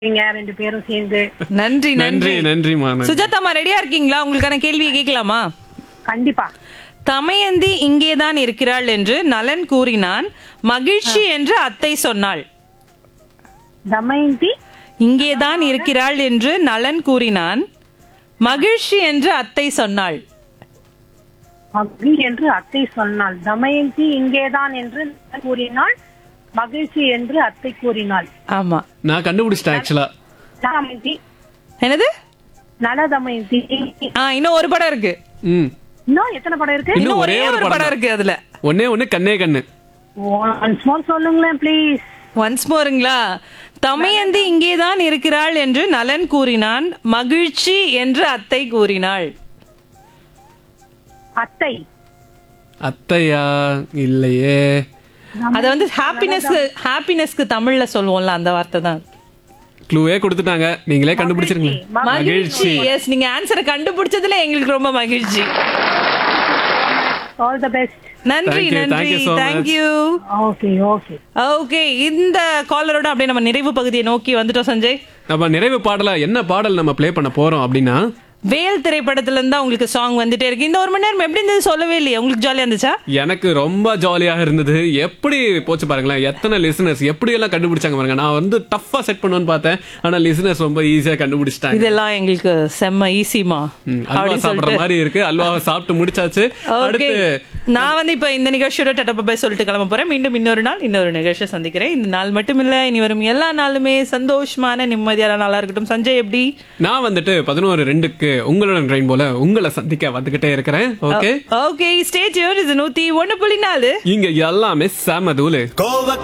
நீங்க ரெண்டு பேரும் சேர்ந்து நன்றி நன்றி நன்றி நன்றிமா நன்றி. சுஜாதாமா ரெடியா இருக்கீங்களா உங்களுக்கான கேள்வியை கேட்கலாமா கண்டிப்பா தமயந்தி இங்கேதான் இருக்கிறாள் என்று நலன் கூறினான் மகிழ்ச்சி என்று அத்தை சொன்னாள் தமயந்தி இங்கேதான் இருக்கிறாள் என்று நலன் கூறினான் மகிழ்ச்சி என்று அத்தை சொன்னாள் மகிழ் என்று அத்தை சொன்னாள் தமயந்தி இங்கேதான் என்று நான் கூறினாள் மகிழ்ச்சி என்று அத்தை கூறினாள் ஆமா நான் கண்டுபிடிச்சிட்டேன் ஆக்சுவலா தமயந்தி என்னது நல தமயந்தி ஆ இன்னும் ஒரு படம் இருக்கு ம் இன்னும் எத்தனை படம் இருக்கு இன்னும் ஒரே ஒரு படம் இருக்கு அதுல ஒன்னே ஒண்ணு கண்ணே கண்ணு ஒன்ஸ் மோர் சொல்லுங்களேன் ப்ளீஸ் ஒன்ஸ் மோருங்களா தமயந்தி இங்கேதான் இருக்கிறாள் என்று நலன் கூறினான் மகிழ்ச்சி என்று அத்தை கூறினாள் அத்தை அத்தையா இல்லையே அத வந்து ஹாப்பினஸ் ஹாப்பினஸ்க்கு தமிழ்ல சொல்லுவோம்ல அந்த வார்த்தை தான் க்ளூவே கொடுத்துட்டாங்க நீங்களே கண்டுபிடிச்சிருங்க மகிழ்ச்சி எஸ் நீங்க ஆன்சரை கண்டுபிடிச்சதுல எங்களுக்கு ரொம்ப மகிழ்ச்சி ஆல் த பெஸ்ட் நன்றி Thank you, thank நன்றி you so much. Thank you okay okay okay இந்த காலரோட அப்படியே நம்ம நிறைவு பகுதியை நோக்கி வந்துட்டோம் சஞ்சய் நம்ம நிறைவு பாடலா என்ன பாடல் நம்ம ப்ளே பண்ண போறோம் அப்படின்னா வேல் திரைப்படத்துல இருந்து தான் உங்களுக்கு சாங் வந்துட்டே இருக்கு இந்த ஒரு மணி நேரம் எப்படி இருந்தது சொல்லவே இல்லையே உங்களுக்கு ஜாலியா இருந்துச்சா எனக்கு ரொம்ப ஜாலியாக இருந்தது எப்படி போச்சு பாருங்களேன் எத்தனை லிசனர்ஸ் எப்படி எல்லாம் கண்டுபிடிச்சாங்க பாருங்க நான் வந்து டஃபா செட் பண்ணுவேன்னு பார்த்தேன் ஆனா லிசனர்ஸ் ரொம்ப ஈஸியா கண்டுபிடிச்சிட்டாங்க இதெல்லாம் எங்களுக்கு செம்ம ஈஸிமா ம், அல்வா சாப்பிடுற மாதிரி இருக்கு அல்வாவை சாப்பிட்டு முடிச்சாச்சு ஓகே அடுத்து நான் வந்து இப்ப இந்த நிகழ்ச்சியோட டட்டப்ப போய் சொல்லிட்டு கிளம்ப போறேன் மீண்டும் இன்னொரு நாள் இன்னொரு நிகழ்ச்சியை சந்திக்கிறேன் இந்த நாள் மட்டும் இல்ல இனி வரும் எல்லா நாளுமே சந்தோஷமான நிம்மதியான நாளா இருக்கட்டும் சஞ்சய் எப்படி நான் வந்துட்டு பதினோரு ரெண்டுக்கு உங்களுடன் ட்ரெயின் போல உங்களை சந்திக்க வந்துகிட்டே இருக்கிறேன் ஓகே ஓகே ஸ்டேஜ் இது நூத்தி ஒண்ணு புள்ளி நாலு இங்க எல்லாமே செம தூளு கோவ